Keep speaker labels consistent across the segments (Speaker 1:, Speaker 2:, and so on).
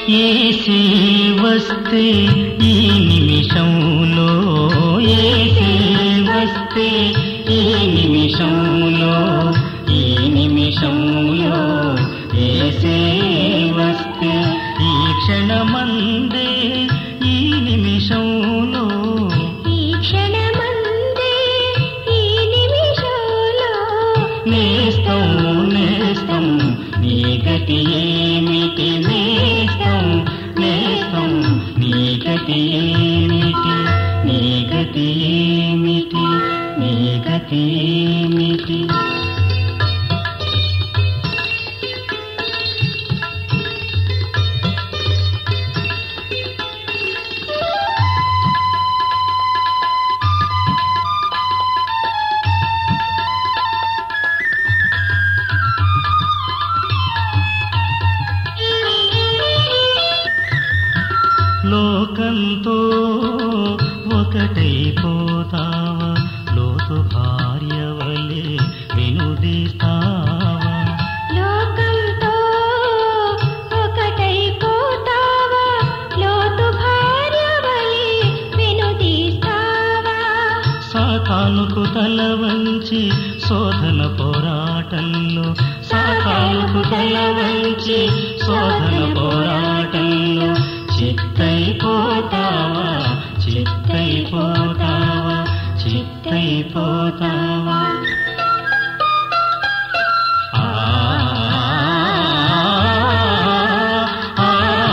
Speaker 1: ఏసే వస్తే ఈ నిమిషంలో ఏసే వస్తే ఈ నిమిషంలో ఈ నిమిషంలో ఏసే వస్తే ఈ క్షణమందే ఈ నిమిషంలో
Speaker 2: ఈ క్షణమందే ఈ నిమిషంలో
Speaker 1: నేస్తం నేస్తం నీ గతి ఏమిటి నేస్తం నేస్తం నీ గతి ఏమిటి నీ గతి ఏమిటి నీ గతి ఏమిటి లోకంతో ఒకటైపోతావా లోతు భార్య వలె వినుదీస్తావా
Speaker 2: లోకంతో ఒకటైపోతావా లోతు భార్య వలె వినుదీస్తావా
Speaker 1: సాతానుకు తల వంచి శోధన పోరాటంలో సాతానుకు తల వంచి శోధన పోరాటంలో చిత్తైపోతావా చిత్తైపోతావా చిత్తైపోతావా ఆ ఆ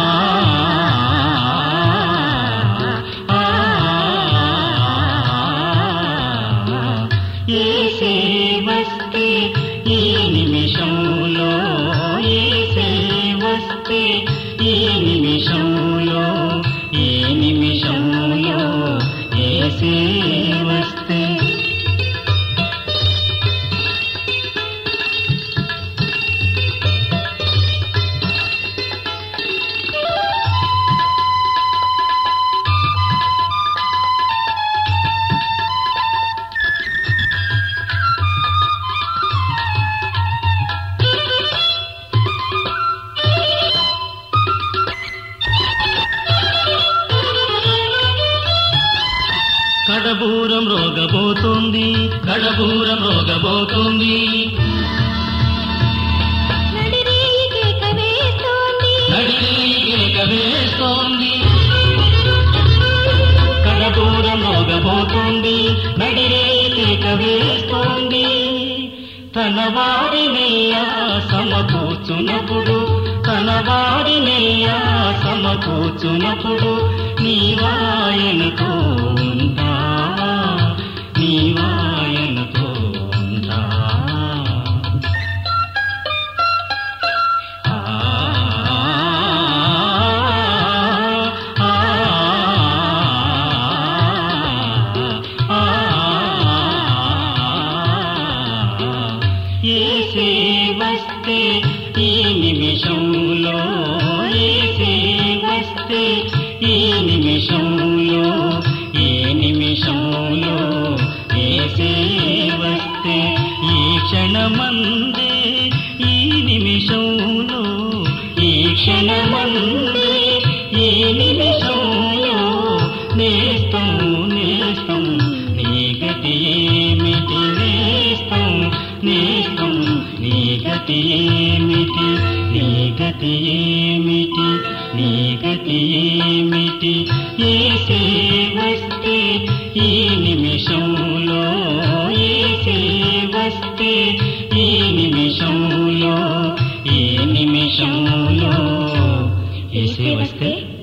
Speaker 1: ఏసే వస్తే ఈ నిమిషంలో ఏసే వస్తే ఈ నిమిషంలో ఈ నిమిషంలో ఏసే వస్తే కడబూరం రోగబోతోంది కడబూరం రోగబోతోంది
Speaker 2: నడిరేయి కేక వేస్తోంది
Speaker 1: నడిరేయక వేస్తోంది కడబూరం రోగబోతోంది నడిరేయక వేస్తోంది తన వారినెల్లా సమకూర్చునప్పుడు తన వారినెల్లా సమకూర్చునప్పుడు నీవాయనతో ఉంటావా నీవాయనతో ఉంటావా ఏసే వస్తే ఈ నిమిషంలో ఏసే వస్తే ఈ నిమిషంలో ఈ నిమిషంలో ఏసే వస్తే ఈ క్షణమందే ఈ నిమిషంలో ఈ క్షణమందే ఈ నిమిషంలో నేస్తం నేస్తం నీ గతి ఏమిటి నేస్తం నేస్తం నీ గతి ఏమిటి నీ గతి ఏమిటి నీ గతి ఏమిటి ఏసే వస్తే ఈ నిమిషంలో ఏసే వస్తే ఈ నిమిషంలో ఈ నిమిషంలో ఏసే వస్తే